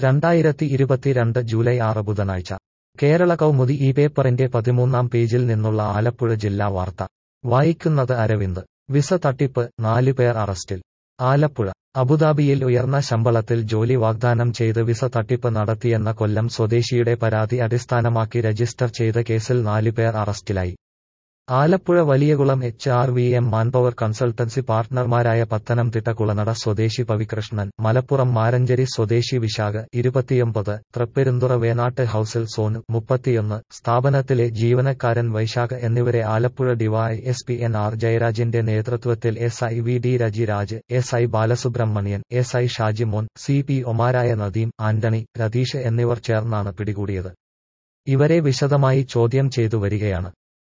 രണ്ടായിരത്തി ഇരുപത്തിരണ്ട് ജൂലൈ ആറ് ബുധനാഴ്ച കേരള കൗമുദി ഈ പേപ്പറിന്റെ പതിമൂന്നാം പേജിൽ നിന്നുള്ള ആലപ്പുഴ ജില്ലാ വാർത്ത വായിക്കുന്നത് അരവിന്ദ് വിസ തട്ടിപ്പ് നാല് പേർ അറസ്റ്റിൽ ആലപ്പുഴ അബുദാബിയിൽ ഉയർന്ന ശമ്പളത്തിൽ ജോലി വാഗ്ദാനം ചെയ്ത് വിസ തട്ടിപ്പ് നടത്തിയെന്ന കൊല്ലം സ്വദേശിയുടെ പരാതി അടിസ്ഥാനമാക്കി രജിസ്റ്റർ ചെയ്ത കേസിൽ നാല് പേർ അറസ്റ്റിലായി Alappuzha Valiyakulam H R V M manpower consultancy പാർട്ട്ണർമാരായ പത്തനംതിട്ട കുളനട സ്വദേശി പവികൃഷ്ണൻ മലപ്പുറം മാരഞ്ചേരി സ്വദേശി വിശാഖ് ഇരുപത്തിയൊമ്പത് തൃപ്പെരുന്തുറ വേനാട്ട് ഹൌസിൽ സോനു മുപ്പത്തിയൊന്ന് സ്ഥാപനത്തിലെ ജീവനക്കാരൻ വൈശാഖ് എന്നിവരെ Alappuzha DY S P N R ജയരാജിന്റെ നേതൃത്വത്തിൽ S I V D Rajiraj S I Balasubramanian S I Shajimon C P ഒമാരായ നദീം ആന്റണി രതീഷ് എന്നിവർ ചേർന്നാണ് പിടികൂടിയത് ഇവരെ വിശദമായി ചോദ്യം ചെയ്തു വരികയാണ്